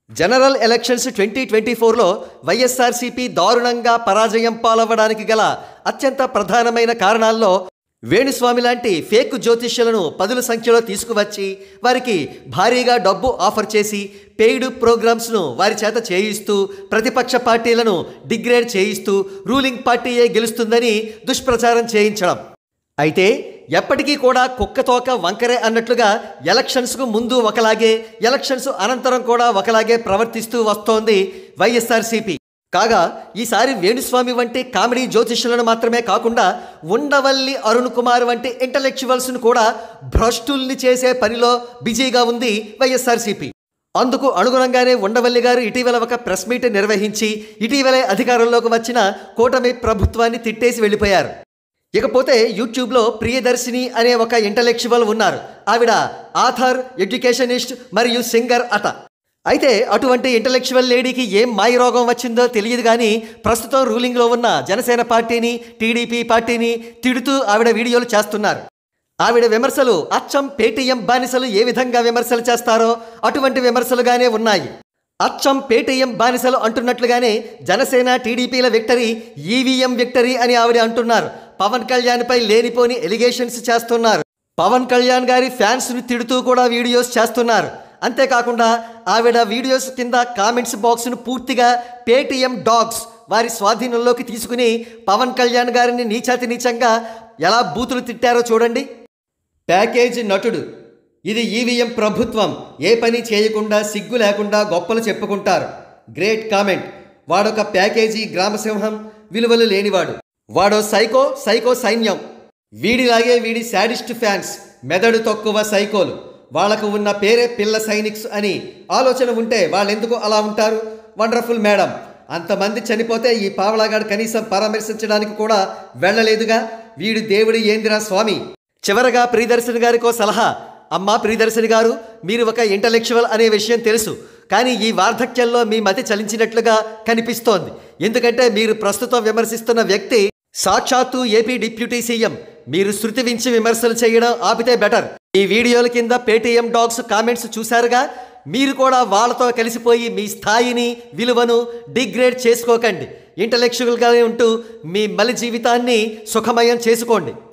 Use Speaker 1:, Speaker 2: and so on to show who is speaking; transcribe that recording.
Speaker 1: general elections twenty twenty ఫోర్లో వైఎస్ఆర్సీపీ దారుణంగా పరాజయం పాలవ్వడానికి గల అత్యంత ప్రధానమైన కారణాల్లో వేణుస్వామి లాంటి ఫేక్ జ్యోతిష్యులను పదుల సంఖ్యలో తీసుకువచ్చి వారికి భారీగా డబ్బు ఆఫర్ చేసి పెయిడ్ ప్రోగ్రామ్స్ను వారి చేత చేయిస్తూ ప్రతిపక్ష పార్టీలను డిగ్రేడ్ చేయిస్తూ రూలింగ్ పార్టీయే గెలుస్తుందని దుష్ప్రచారం చేయించడం అయితే ఎప్పటికీ కూడా కుక్కతోక వంకరే అన్నట్లుగా ఎలక్షన్స్కు ముందు ఒకలాగే ఎలక్షన్స్ అనంతరం కూడా ఒకలాగే ప్రవర్తిస్తూ వస్తోంది వైఎస్ఆర్సీపీ కాగా ఈసారి వేణుస్వామి వంటి కామెడీ జ్యోతిష్యులను మాత్రమే కాకుండా ఉండవల్లి అరుణ్ కుమార్ వంటి ఇంటలెక్చువల్స్ను కూడా భ్రష్టుల్ని చేసే పనిలో బిజీగా ఉంది వైఎస్ఆర్సీపీ అందుకు అనుగుణంగానే ఉండవల్లి గారు ఇటీవల ఒక ప్రెస్ మీట్ నిర్వహించి ఇటీవలే అధికారంలోకి వచ్చిన కూటమి ప్రభుత్వాన్ని తిట్టేసి వెళ్ళిపోయారు ఇకపోతే యూట్యూబ్లో ప్రియదర్శిని అనే ఒక ఇంటలెక్చువల్ ఉన్నారు ఆవిడ ఆథర్ ఎడ్యుకేషనిస్ట్ మరియు సింగర్ అట అయితే అటువంటి ఇంటలెక్చువల్ లేడీకి ఏం మాయ రోగం వచ్చిందో తెలియదు కానీ ప్రస్తుతం రూలింగ్లో ఉన్న జనసేన పార్టీని టీడీపీ పార్టీని తిడుతూ ఆవిడ వీడియోలు చేస్తున్నారు ఆవిడ విమర్శలు అచ్చం పేటీఎం బానిసలు ఏ విధంగా విమర్శలు చేస్తారో అటువంటి విమర్శలుగానే ఉన్నాయి అచ్చం పేటీఎం బానిసలు అంటున్నట్లుగానే జనసేన టీడీపీల విక్టరీ ఈవీఎం విక్టరీ అని ఆవిడ అంటున్నారు పవన్ కళ్యాణ్పై లేనిపోని ఎలిగేషన్స్ చేస్తున్నారు పవన్ కళ్యాణ్ గారి ఫ్యాన్స్ను తిడుతూ కూడా వీడియోస్ చేస్తున్నారు అంతేకాకుండా ఆవిడ వీడియోస్ కింద కామెంట్స్ బాక్స్ను పూర్తిగా పేటీఎం డాగ్స్ వారి స్వాధీనంలోకి తీసుకుని పవన్ కళ్యాణ్ గారిని నీచాతి నీచంగా ఎలా బూతులు తిట్టారో చూడండి ప్యాకేజీ నటుడు ఇది ఈవీఎం ప్రభుత్వం ఏ పని చేయకుండా సిగ్గు లేకుండా గొప్పలు చెప్పుకుంటారు గ్రేట్ కామెంట్ వాడొక ప్యాకేజీ గ్రామసింహం విలువలు లేనివాడు వాడో సైకో సైకో సైన్యం వీడిలాగే వీడి శాడిస్ట్ ఫ్యాన్స్ మెదడు తక్కువ సైకోలు వాళ్లకు ఉన్న పేరే పిల్ల సైనిక్స్ అని ఆలోచన ఉంటే వాళ్ళెందుకు అలా ఉంటారు వండర్ఫుల్ మేడం అంతమంది చనిపోతే ఈ పావలాగాడు కనీసం పరామర్శించడానికి కూడా వెళ్ళలేదుగా వీడు దేవుడి ఏందిరా స్వామి చివరగా ప్రియదర్శిని గారికో సలహా అమ్మా ప్రియదర్శిని గారు మీరు ఒక ఇంటలెక్చువల్ అనే విషయం తెలుసు కానీ ఈ వార్ధక్యంలో మీ మతి చలించినట్లుగా కనిపిస్తోంది ఎందుకంటే మీరు ప్రస్తుతం విమర్శిస్తున్న వ్యక్తి సాక్షాత్తు ఏపీ డిప్యూటీ సీఎం మీరు శృతి వించి విమర్శలు చేయడం ఆపితే బెటర్ ఈ వీడియోల కింద పేటీఎం డాగ్స్ కామెంట్స్ చూశారుగా మీరు కూడా వాళ్ళతో కలిసిపోయి మీ స్థాయిని విలువను డిగ్రేడ్ చేసుకోకండి ఇంటలెక్చువల్గానే ఉంటూ మీ మలి జీవితాన్ని సుఖమయం చేసుకోండి